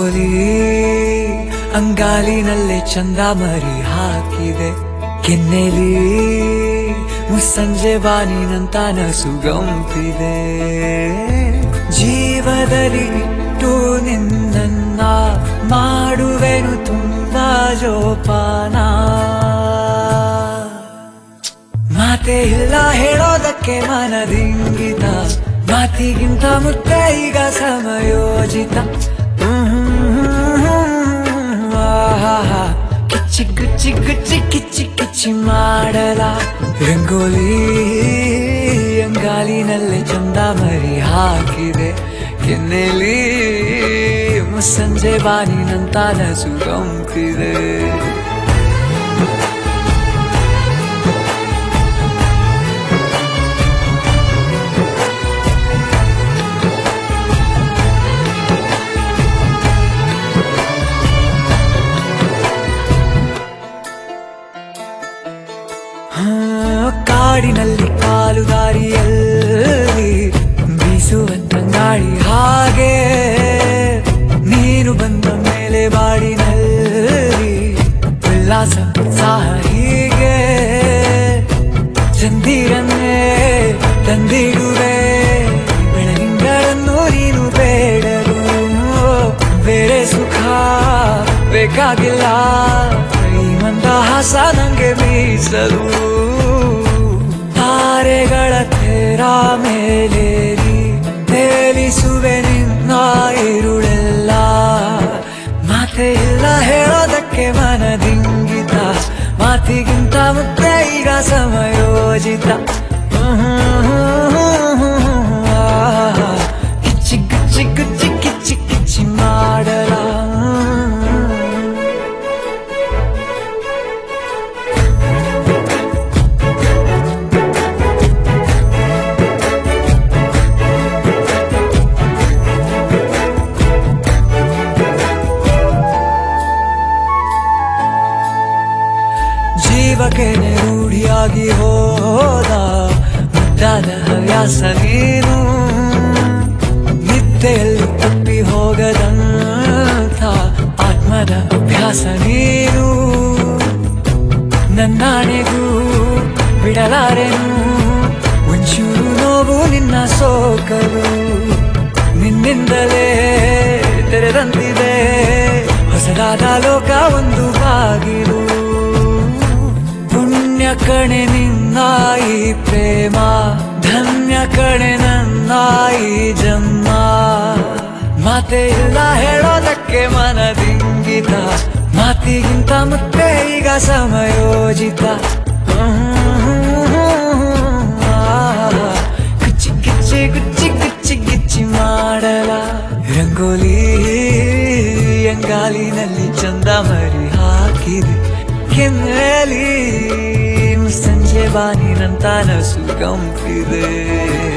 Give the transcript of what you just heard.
ರಂಗೋಲಿ ಅಂಗಾಲಿನಲ್ಲೇ ಚಂದ ಮರಿ ಹಾಕಿದೆ ಕೆನ್ನೆಲಿ ಮುಸ್ಸಂಜೆ ಬಾನಿನಂತ ನಸುಗಂಪಿದೆ ಜೀವದಲ್ಲಿ ಇಟ್ಟು ನಿನ್ನ ಮಾಡುವೆನು ತುಂಬಾ ಜೋಪಾನ ಮಾತೆ ಇಲ್ಲ ಹೇಳೋದಕ್ಕೆ ಮನದಿಂಗಿತ ಮಾತಿಗಿಂತ ಮುತ್ತೆ ಈಗ ಸಮಯೋಜಿತ ಆಹಾಹಾ. ಕಿಚ್ಚಿ ಗುಚ್ಚಿ ಗುಚ್ಚಿ ಕಿಚ್ಚಿ ಕಿಚ್ಚಿ ಮಾಡಲ ರಂಗೋಲಿ ಅಂಗಾಲಿನಲ್ಲೇ ಚಂದ ಮರಿ ಹಾಕಿದೆ ಕೆನ್ನೆಲಿ ಮುಸ್ಸಂಜೆ ಬಾನಿನಂತ ನಸು ಗಂಪಿದೆ ಆ, ಕಾಡಿನಲ್ಲಿ ಕಾಲು ದಾರಿಯಲ್ಲಿ ಬೀಸುವಂತ ಗಾಳಿ ಹಾಗೆ ನೀನು ಬಂದ ಮೇಲೆ ಬಾಡಿನಲ್ಲಿ ಉಲ್ಲಾಸ ಉತ್ಸಾಹ ಹೀಗೆ ಚಂದಿರನ್ನೇ ತಂದಿಡುವೆ ಬೆಳದಿಂಗಳನ್ನು ನೀನು ಬೇಡರು ಬೇರೆ ಸುಖ ಬೇಕಾಗಿಲ್ಲ ಈ ಮಂದಹಾಸ ನಂಗೆ ಮೀಸಲು ತಾರೆಗಳ ತೇರ ಮೇಲೇರಿ ತೇಲಿಸುವೆ ನಿನ್ನ ಇರುಳೆಲ್ಲ ಮಾತೆ ಇಲ್ಲ ಹೇಳೋದಕ್ಕೆ ಮನದಿಂಗಿತ ಮಾತಿಗಿಂತ ಮುತ್ತೆ ಈಗ ಸಮಯೋಜಿತ ಆಹಾ. ಕಿಚ್ಚಿ ಗುಚ್ಚಿ ಗುಚ್ಚಿ ಕಿಚ್ಚಿ ಕಿಚ್ಚಿ ಮಾಡಲ ಜೀವಕ್ಕೆ ರೂಢಿಯಾಗಿ ಹೋದ ಮುದ್ದಾದ ಹವ್ಯಾಸ ನೀನು ನಿದ್ದೆಯಲ್ಲಿ ತಪ್ಪಿ ಹೋಗದಂಥ ಆತ್ಮದ ಅಭ್ಯಾಸ ನೀನು ನನ್ನಾಣೆಗೂ ಬಿಡಲಾರೆನು ಒಂಚೂರು ನೋವು ನಿನ್ನ ಸೋಕಲು ನಿನ್ನಿಂದಲೇ ತೆರೆದಂತಿದೆ ಹೊಸದಾದ ಲೋಕ ಒಂದು ಬಾಗಿಲು ಪುಣ್ಯ ಕಣೆ ನಿನ್ನ ಈ ಪ್ರೇಮ ಧನ್ಯ ಕಣೆ ನನ್ನ ಈ ಜನ್ಮ ಮಾತೆ ಇಲ್ಲ ಹೇಳೋದಕ್ಕೆ ಮನದಿಂಗಿತ ಮಾತಿಗಿಂತ ಮುತ್ತೆ ಈಗ ಸಮಯೋಜಿತ ಆಹಾ. ಗುಚ್ಚಿ ಗಿಚ್ಚಿ ಗುಚ್ಚಿ ಗುಚ್ಚಿ ಗಿಚ್ಚಿ ಮಾಡಲ ರಂಗೋಲಿ ಅಂಗಾಲಿನಲ್ಲಿ ಚಂದ ಮರಿ ಹಾಕಿದೆ ಕೆನ್ನೆಲಿ ಸಂಜೆ ಬಾನಿನಂತ ನಸು ಕಂಪಿದೆ